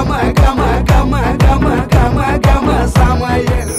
கம கம கம கம கம கம சமையல்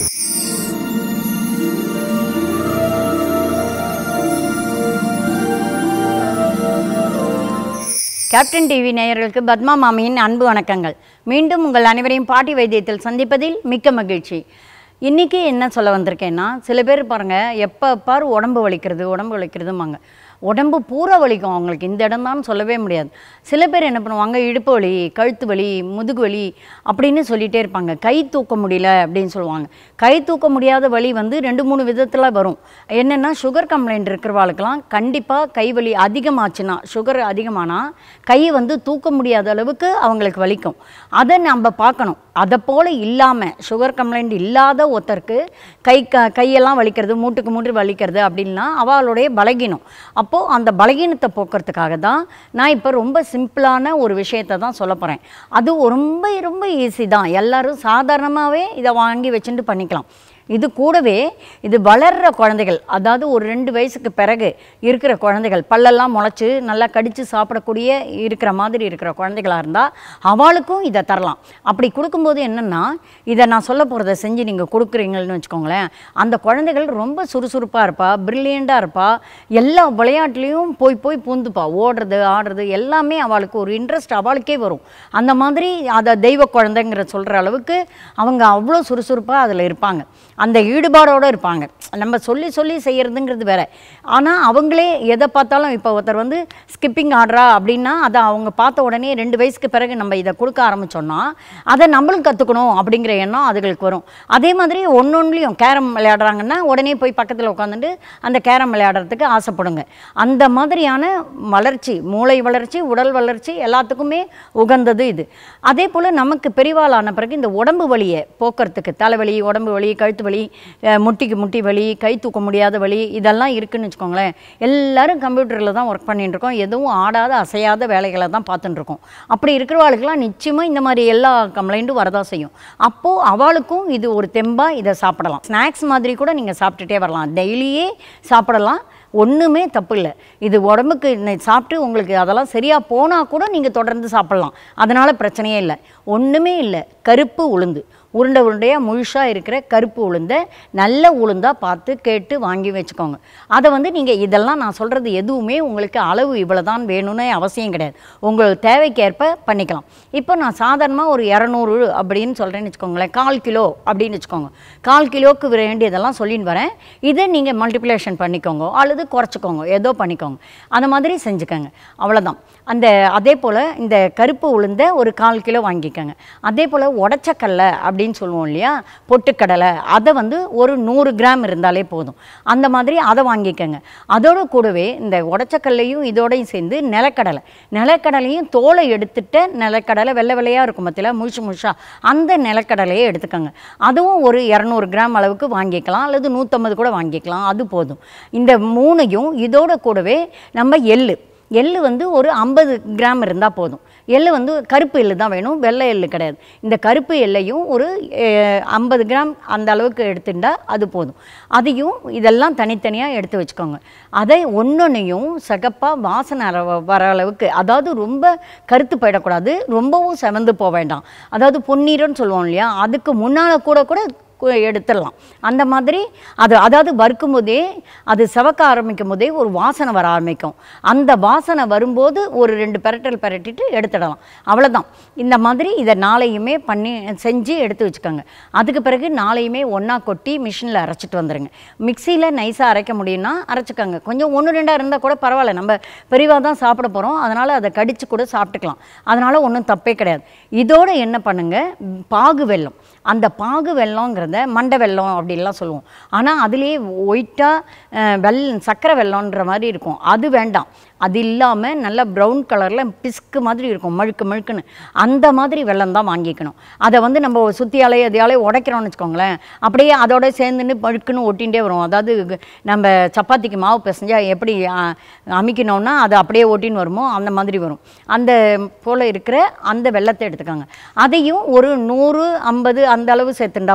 கேப்டன் டிவி நேயர்களுக்கு பத்மா மாமியின் அன்பு வணக்கங்கள் மீண்டும் உங்கள் அனைவரையும் பாட்டி வைத்தியத்தில் சந்திப்பதில் மிக்க மகிழ்ச்சி இன்றைக்கி என்ன சொல்ல வந்திருக்கேன்னா சில பேர் பாருங்கள் எப்போ பாரு உடம்பு வலிக்கிறது உடம்பு வலிக்கிறதுமாங்க உடம்பு பூரா வலிக்கும் அவங்களுக்கு இந்த இடம் தான் சொல்லவே முடியாது சில பேர் என்ன பண்ணுவாங்க இடுப்பு வலி கழுத்து வலி முதுகு வலி அப்படின்னு சொல்லிகிட்டே இருப்பாங்க கை தூக்க முடியல அப்படின்னு சொல்லுவாங்க கை தூக்க முடியாத வலி வந்து ரெண்டு மூணு விதத்தில் வரும் என்னென்னா சுகர் கம்ப்ளைண்ட் இருக்கிறவாளுக்கெல்லாம் கண்டிப்பாக கை வலி அதிகமாச்சுன்னா சுகர் அதிகமானா கை வந்து தூக்க முடியாத அளவுக்கு அவங்களுக்கு வலிக்கும் அதை நம்ம பார்க்கணும் அதை போல் இல்லாமல் சுகர் கம்ப்ளைண்ட் இல்லாத ஒருத்தருக்கு கை க கையெல்லாம் வலிக்கிறது மூட்டுக்கு மூட்டு வலிக்கிறது அப்படின்னா அவளுடைய பலகீனம் அப்போது அந்த பலகீனத்தை போக்குறதுக்காக தான் நான் இப்போ ரொம்ப சிம்பிளான ஒரு விஷயத்தை தான் சொல்ல போகிறேன் அது ரொம்ப ரொம்ப ஈஸி தான் எல்லாரும் சாதாரணமாகவே இதை வாங்கி வச்சுட்டு பண்ணிக்கலாம் இது கூடவே இது வளர்கிற குழந்தைகள் அதாவது ஒரு ரெண்டு வயசுக்கு பிறகு இருக்கிற குழந்தைகள் பல்லெல்லாம் முளைச்சி நல்லா கடித்து சாப்பிடக்கூடிய இருக்கிற மாதிரி இருக்கிற குழந்தைகளாக இருந்தால் அவளுக்கும் இதை தரலாம் அப்படி கொடுக்கும்போது என்னென்னா இதை நான் சொல்ல போகிறத செஞ்சு நீங்கள் கொடுக்குறீங்கன்னு வச்சுக்கோங்களேன் அந்த குழந்தைகள் ரொம்ப சுறுசுறுப்பாக இருப்பா ப்ரில்லியண்ட்டாக இருப்பா எல்லா விளையாட்டுலேயும் போய் போய் பூந்துப்பா ஓடுறது ஆடுறது எல்லாமே அவளுக்கு ஒரு இன்ட்ரெஸ்ட் அவளுக்கே வரும் அந்த மாதிரி அதை தெய்வ குழந்தைங்கிற சொல்கிற அளவுக்கு அவங்க அவ்வளோ சுறுசுறுப்பாக அதில் இருப்பாங்க அந்த ஈடுபாடோடு இருப்பாங்க நம்ம சொல்லி சொல்லி செய்கிறதுங்கிறது வேற ஆனால் அவங்களே எதை பார்த்தாலும் இப்போ ஒருத்தர் வந்து ஸ்கிப்பிங் ஆடுறா அப்படின்னா அதை அவங்க பார்த்த உடனே ரெண்டு வயசுக்கு பிறகு நம்ம இதை கொடுக்க ஆரம்பித்தோம்னா அதை நம்மளும் கற்றுக்கணும் அப்படிங்கிற எண்ணம் அதுகளுக்கு வரும் அதே மாதிரி ஒன்னொன்றுலையும் கேரம் விளையாடுறாங்கன்னா உடனே போய் பக்கத்தில் உட்காந்துட்டு அந்த கேரம் விளையாடுறதுக்கு ஆசைப்படுங்க அந்த மாதிரியான வளர்ச்சி மூளை வளர்ச்சி உடல் வளர்ச்சி எல்லாத்துக்குமே உகந்தது இது அதே போல் நமக்கு பெரிவாளான பிறகு இந்த உடம்பு வலியை போக்குறதுக்கு தலைவலி உடம்பு வலி கழுத்து வலி அஹ் முட்டிக்கு முட்டி வலி கை தூக்க முடியாத வலி இதெல்லாம் இருக்குன்னு வச்சுக்கோங்களேன் எல்லாரும் கம்ப்யூட்டரில் தான் ஒர்க் பண்ணிட்டு இருக்கோம் எதுவும் ஆடாத அசையாத வேலைகளை தான் பார்த்துட்டு இருக்கோம் அப்படி இருக்கிறவாளுக்கெல்லாம் நிச்சயமாக இந்த மாதிரி எல்லா கம்ப்ளைண்ட்டும் வரதான் செய்யும் அப்போது அவளுக்கும் இது ஒரு தெம்பாக இதை சாப்பிடலாம் ஸ்நாக்ஸ் மாதிரி கூட நீங்கள் சாப்பிட்டுட்டே வரலாம் டெய்லியே சாப்பிடலாம் ஒன்றுமே தப்பு இல்லை இது உடம்புக்கு இன்னைக்கு சாப்பிட்டு உங்களுக்கு அதெல்லாம் சரியாக போனால் கூட நீங்கள் தொடர்ந்து சாப்பிட்லாம் அதனால் பிரச்சனையே இல்லை ஒன்றுமே இல்லை கருப்பு உளுந்து உருண்டை உருண்டையாக முழுசாக இருக்கிற கருப்பு உளுந்தை நல்ல உளுந்தாக பார்த்து கேட்டு வாங்கி வச்சுக்கோங்க அதை வந்து நீங்கள் இதெல்லாம் நான் சொல்கிறது எதுவுமே உங்களுக்கு அளவு இவ்வளோ தான் வேணும்னு அவசியம் கிடையாது உங்களுக்கு தேவைக்கேற்ப பண்ணிக்கலாம் இப்போ நான் சாதாரணமாக ஒரு இரநூறு அப்படின்னு சொல்கிறேன்னு வச்சுக்கோங்களேன் கால் கிலோ அப்படின்னு வச்சுக்கோங்க கால் கிலோவுக்கு வேண்டியதெல்லாம் சொல்லின்னு வரேன் இதை நீங்கள் மல்டிப்ளிகேஷன் பண்ணிக்கோங்க அல்லது குறைச்சிக்கோங்க ஏதோ பண்ணிக்கோங்க அந்த மாதிரி செஞ்சுக்கோங்க அவ்வளோதான் அந்த அதே போல் இந்த கருப்பு உளுந்தை ஒரு கால் கிலோ வாங்கிக்கோங்க அதே போல் உடச்சக்கடலை அப்படின்னு சொல்லுவோம் இல்லையா பொட்டுக்கடலை அதை வந்து ஒரு நூறு கிராம் இருந்தாலே போதும் அந்த மாதிரி அதை வாங்கிக்கோங்க அதோட கூடவே இந்த உடச்சக்கல்லையும் இதோடையும் சேர்ந்து நிலக்கடலை நிலக்கடலையும் தோலை எடுத்துட்ட நிலக்கடலை வெள்ளை வெள்ளையாக இருக்கும் மத்தியில் முழுசு முழுசா அந்த நிலக்கடலையை எடுத்துக்கோங்க அதுவும் ஒரு இரநூறு கிராம் அளவுக்கு வாங்கிக்கலாம் அல்லது நூற்றம்பது கூட வாங்கிக்கலாம் அது போதும் இந்த மூணையும் இதோட கூடவே நம்ம எள்ளு எள்ளு வந்து ஒரு ஐம்பது கிராம் இருந்தால் போதும் எள்ளு வந்து கருப்பு எள்ளு தான் வேணும் வெள்ளை எள்ளு கிடையாது இந்த கருப்பு எள்ளையும் ஒரு ஐம்பது கிராம் அந்த அளவுக்கு எடுத்துட்டா அது போதும் அதையும் இதெல்லாம் தனித்தனியாக எடுத்து வச்சுக்கோங்க அதை ஒன்றொன்னையும் சகப்பாக வாசனை அர- வர அளவுக்கு அதாவது ரொம்ப கருத்து போயிடக்கூடாது ரொம்பவும் செவந்து போக வேண்டாம் அதாவது பொன்னீரன்னு சொல்லுவோம் இல்லையா அதுக்கு முன்னால் கூட கூட கு- எடுத்துடலாம் அந்த மாதிரி அது அதாவது வறுக்கும் போதே அது செவக்க ஆரம்பிக்கும் போதே ஒரு வாசனை வர ஆரம்பிக்கும் அந்த வாசனை வரும்போது ஒரு ரெண்டு பெரட்டல் பெரட்டிட்டு எடுத்துடலாம் அவ்வளோதான் இந்த மாதிரி இதை நாளையுமே பண்ணி செஞ்சு எடுத்து வச்சுக்கோங்க அதுக்கு பிறகு நாளையுமே ஒன்றா கொட்டி மிஷினில் அரைச்சிட்டு வந்துடுங்க மிக்சியில் நைஸாக அரைக்க முடியும்னா அரைச்சிக்கோங்க கொஞ்சம் ஒன்று ரெண்டாக இருந்தால் கூட பரவாயில்ல நம்ம பெரியவா தான் சாப்பிட போகிறோம் அதனால் அதை கடிச்சு கூட சாப்பிட்டுக்கலாம் அதனால் ஒன்றும் தப்பே கிடையாது இதோட என்ன பண்ணுங்க ம், பாகு வெல்லம் அந்த பாகு வெல்லங்கிறத மண்டை வெல்லம் அப்படின்லாம் சொல்லுவோம் ஆனால் அதுலேயே ஒயிட்டாக வெல் சக்கரை வெல்லம்ன்ற மாதிரி இருக்கும் அது வேண்டாம் அது இல்லாமல் நல்லா ப்ரௌன் கலரில் பிஸ்கு மாதிரி இருக்கும் மழுக்கு மழுக்குன்னு அந்த மாதிரி வெல்லம் தான் வாங்கிக்கணும் அதை வந்து நம்ம சுற்றியாலே அதையாலே உடைக்கிறோம்னு வச்சுக்கோங்களேன் அப்படியே அதோட சேர்ந்துன்னு பழுக்குன்னு ஒட்டிகிட்டே வரும் அதாவது கு- நம்ம சப்பாத்திக்கு மாவு பிசைஞ்சா எப்படி ஆ, அமிக்கணும்னா அது அப்படியே ஒட்டின்னு வருமோ அந்த மாதிரி வரும் அந்த போல் இருக்கிற அந்த வெள்ளத்தை எடுத்துக்கோங்க அதையும் ஒரு நூறு ஐம்பது அந்த அளவு சேர்த்துண்டா போதும்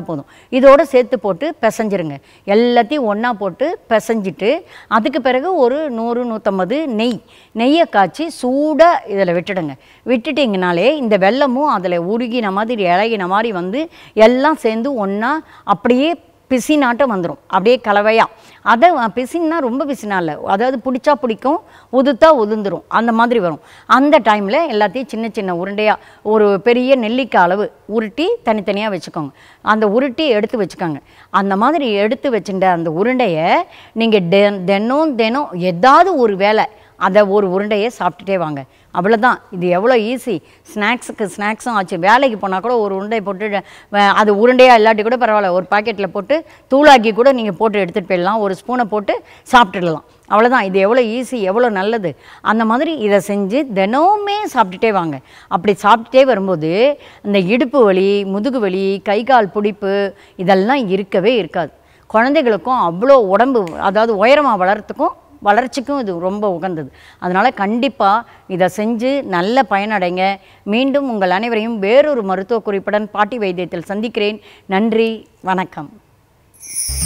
இதோடு சேர்த்து போட்டு பிசைஞ்சிருங்க எல்லாத்தையும் ஒன்றா போட்டு பிசைஞ்சிட்டு அதுக்கு பிறகு ஒரு நூறு நூற்றம்பது நெய் நெய்யை காய்ச்சி சூடாக இதில் விட்டுடுங்க விட்டுட்டிங்கனாலே இந்த வெல்லமும் அதில் உருகின மாதிரி இழகின மாதிரி வந்து எல்லாம் சேர்ந்து ஒன்றா அப்படியே பிசினாட்டம் வந்துடும் அப்படியே கலவையாக அதை பிசின்னா ரொம்ப பிசினா இல்லை அதாவது பிடிச்சா பிடிக்கும் உதுத்தா உதுந்துரும் அந்த மாதிரி வரும் அந்த டைமில் எல்லாத்தையும் சின்ன சின்ன உருண்டையாக ஒரு பெரிய நெல்லிக்காய் அளவு உருட்டி தனித்தனியாக வச்சுக்கோங்க அந்த உருட்டி எடுத்து வச்சுக்கோங்க அந்த மாதிரி எடுத்து வச்சுட்ட அந்த உருண்டையை நீங்கள் டெ தினம் தினம் ஏதாவது ஒரு வேலை அதை ஒரு உருண்டையை சாப்பிட்டுட்டே வாங்க அவ்வளோதான் இது எவ்வளோ ஈஸி ஸ்நாக்ஸுக்கு ஸ்நாக்ஸும் ஆச்சு வேலைக்கு போனால் கூட ஒரு உருண்டை போட்டு வ- அது உருண்டையாக இல்லாட்டி கூட பரவாயில்ல ஒரு பாக்கெட்டில் போட்டு தூளாக்கி கூட நீங்கள் போட்டு எடுத்துகிட்டு போயிடலாம் ஒரு ஸ்பூனை போட்டு சாப்பிட்டுடலாம் அவ்வளோதான் இது எவ்வளோ ஈஸி எவ்வளோ நல்லது அந்த மாதிரி இதை செஞ்சு தினமுமே சாப்பிட்டுட்டே வாங்க அப்படி சாப்பிட்டுட்டே வரும்போது இந்த இடுப்பு வலி முதுகு வலி கை கால் பிடிப்பு இதெல்லாம் இருக்கவே இருக்காது குழந்தைகளுக்கும் அவ்வளோ உடம்பு அதாவது உயரமாக வளர்றதுக்கும் வளர்ச்சிக்கும் இது ரொம்ப உகந்தது அதனால் கண்டிப்பாக இதை செஞ்சு நல்ல பயனடைங்க மீண்டும் உங்கள் அனைவரையும் வேறொரு மருத்துவ குறிப்புடன் பாட்டி வைத்தியத்தில் சந்திக்கிறேன் நன்றி வணக்கம்